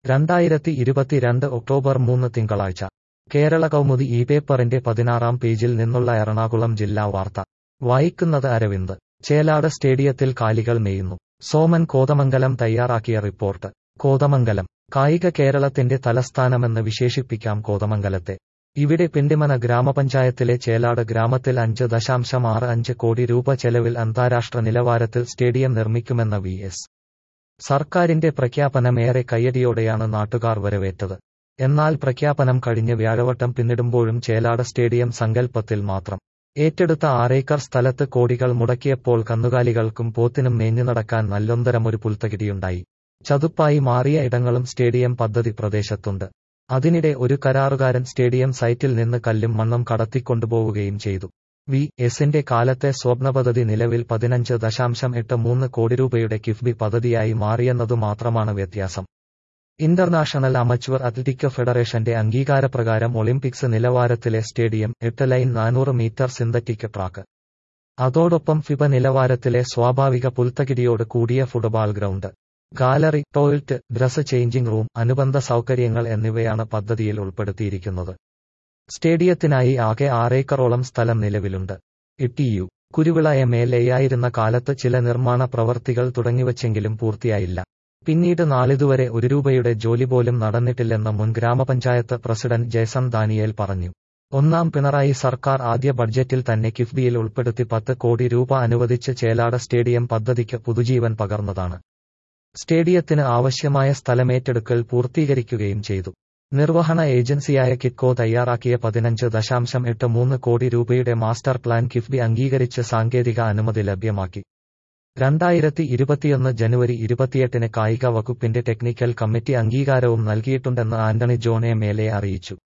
രണ്ടായിരത്തി ഇരുപത്തിരണ്ട് ഒക്ടോബർ മൂന്ന് തിങ്കളാഴ്ച കേരള കൗമുദി ഈ പേപ്പറിന്റെ പതിനാറാം പേജിൽ നിന്നുള്ള എറണാകുളം ജില്ലാ വാർത്ത വായിക്കുന്നത് അരവിന്ദ് ചേലാട് സ്റ്റേഡിയത്തിൽ കാലികൾ മേയുന്നു സോമൻ കോതമംഗലം തയ്യാറാക്കിയ റിപ്പോർട്ട് കോതമംഗലം കായിക കേരളത്തിന്റെ തലസ്ഥാനമെന്ന് വിശേഷിപ്പിക്കാം കോതമംഗലത്തെ ഇവിടെ പിണ്ടിമന ഗ്രാമപഞ്ചായത്തിലെ ചേലാട് ഗ്രാമത്തിൽ അഞ്ച് ദശാംശം ആറ് അഞ്ച് കോടി രൂപ ചെലവിൽ അന്താരാഷ്ട്ര നിലവാരത്തിൽ സ്റ്റേഡിയം നിർമ്മിക്കുമെന്ന വി എസ് സർക്കാരിന്റെ പ്രഖ്യാപനം ഏറെ കയ്യടിയോടെയാണ് നാട്ടുകാർ വരവേറ്റത് എന്നാൽ പ്രഖ്യാപനം കഴിഞ്ഞ് വ്യാഴവട്ടം പിന്നിടുമ്പോഴും ചേലാട് സ്റ്റേഡിയം സങ്കല്പത്തിൽ മാത്രം ഏറ്റെടുത്ത ആറേക്കർ സ്ഥലത്ത് കോടികൾ മുടക്കിയപ്പോൾ കന്നുകാലികൾക്കും പോത്തിനും മേഞ്ഞു നടക്കാൻ നല്ലൊന്തരമൊരു പുൽത്തകിടിയുണ്ടായി ചതുപ്പായി മാറിയ ഇടങ്ങളും സ്റ്റേഡിയം പദ്ധതി പ്രദേശത്തുണ്ട് അതിനിടെ ഒരു കരാറുകാരൻ സ്റ്റേഡിയം സൈറ്റിൽ നിന്ന് കല്ലും മണ്ണും കടത്തിക്കൊണ്ടുപോവുകയും ചെയ്തു വി എസിന്റെ കാലത്തെ സ്വപ്ന പദ്ധതി നിലവിൽ പതിനഞ്ച് ദശാംശം എട്ട് മൂന്ന് കോടി രൂപയുടെ കിഫ്ബി പദ്ധതിയായി മാറിയെന്നതു മാത്രമാണ് വ്യത്യാസം ഇന്റർനാഷണൽ അമച്വർ അത്ലറ്റിക് ഫെഡറേഷന്റെ അംഗീകാരപ്രകാരം ഒളിമ്പിക്സ് നിലവാരത്തിലെ സ്റ്റേഡിയം എട്ട് ലൈൻ നാനൂറ് മീറ്റർ സിന്തറ്റിക് ട്രാക്ക് അതോടൊപ്പം ഫിബ നിലവാരത്തിലെ സ്വാഭാവിക പുൽത്തകിടിയോട് കൂടിയ football ground gallery toilet dress changing room അനുബന്ധ സൗകര്യങ്ങൾ എന്നിവയാണ് പദ്ധതിയിൽ ഉൾപ്പെടുത്തിയിരിക്കുന്നത് സ്റ്റേഡിയത്തിനായി ആകെ ആറേക്കറോളം സ്ഥലം നിലവിലുണ്ട് ഇട്ടിയു കുരുവിള എം എൽ എയായിരുന്ന കാലത്ത് ചില നിർമ്മാണ പ്രവർത്തികൾ തുടങ്ങിവച്ചെങ്കിലും പൂർത്തിയായില്ല പിന്നീട് നാളിതുവരെ ഒരു രൂപയുടെ ജോലി പോലും നടന്നിട്ടില്ലെന്ന് മുൻ ഗ്രാമപഞ്ചായത്ത് പ്രസിഡന്റ് ജയ്സൺ ദാനിയേൽ പറഞ്ഞു ഒന്നാം പിണറായി സർക്കാർ ആദ്യ ബഡ്ജറ്റിൽ തന്നെ കിഫ്ബിയിൽ ഉൾപ്പെടുത്തി പത്ത് കോടി രൂപ അനുവദിച്ച് ചേലാട് സ്റ്റേഡിയം പദ്ധതിക്ക് പുതുജീവൻ പകർന്നതാണ് സ്റ്റേഡിയത്തിന് ആവശ്യമായ സ്ഥലമേറ്റെടുക്കൽ പൂർത്തീകരിക്കുകയും ചെയ്തു നിർവഹണ ഏജൻസിയായ കിറ്റ്കോ തയ്യാറാക്കിയ പതിനഞ്ച് ദശാംശം എട്ട് മൂന്ന് കോടി രൂപയുടെ മാസ്റ്റർ പ്ലാൻ കിഫ്ബി അംഗീകരിച്ച് സാങ്കേതിക അനുമതി ലഭ്യമാക്കി രണ്ടായിരത്തി ഇരുപത്തിയൊന്ന് ജനുവരി ഇരുപത്തിയെട്ടിന് കായിക വകുപ്പിന്റെ ടെക്നിക്കൽ കമ്മിറ്റി അംഗീകാരവും നൽകിയിട്ടുണ്ടെന്ന് Antony John M L A അറിയിച്ചു